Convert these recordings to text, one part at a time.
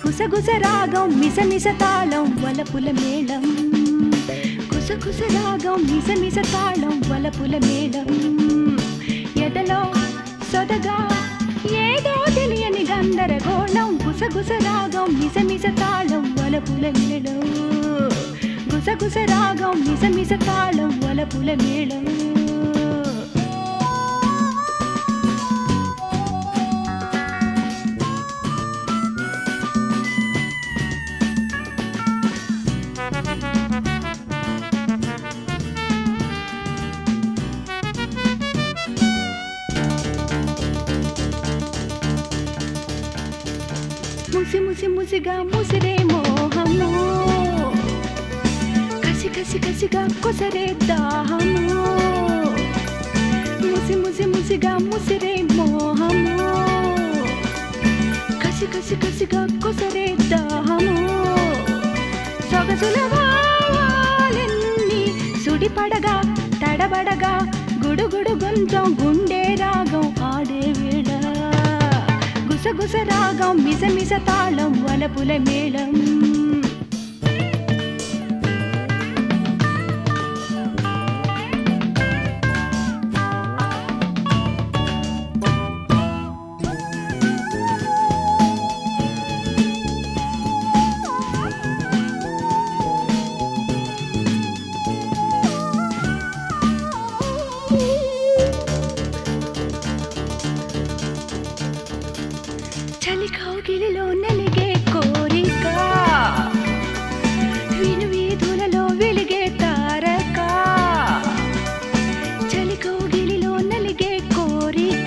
గుసగుస రాగం మిసమిస తాళం వలపుల మేళం గుసగుస రాగం మిసమిస తాళం వలపుల మేళం ఎదలో సొదగా ఏదో తెలియని గందరగోళం గుసగుస రాగం మిసమిస తాళం వలపుల మేళం గుసగుస రాగం మిసమిస తాళం వలపుల మేళం ముసి ముసి ముసిగా ముసిరే మోహము కసి కసి కసిగా కొసరే దాహము ముసి ముసి ముసిగా ముసిరే మోహము కసి కసి కసిగా కొసరే దాహము సొగసుల వాలెన్ని సుడిపడగా తడబడగా గుడుగుడు గొంతం గుండె రాగం ఆడే వేళ గుసగుస రాగం మిసమిస తాళం వలపుల మేళం చలి కౌగిలిలో నలిగే కోరిక విను వీధులలో వెలిగే తారక చలి కౌగిలిలో నలిగే కోరిక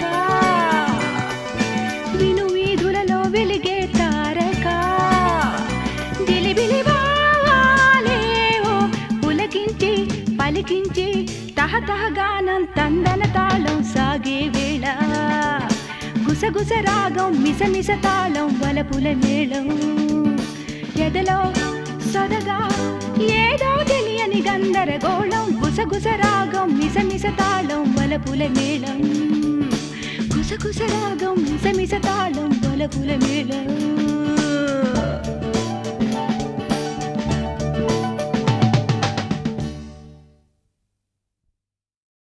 విను వీధులలో వెలిగే తారక దిలిబిలి వాలేవో పులకించి పలికించి తహతహ గానం తందన తాళం సాగే వేళ గుసగుస రాగం మిసమిస తాళం వలపుల మేళం ఎదలో సొదగా ఏదో తెలియని గందరగోళం గుసగుస రాగం మిసమిస తాళం వలపుల మేళం గుసగుస రాగం మిసమిస తాళం వలపుల మేళం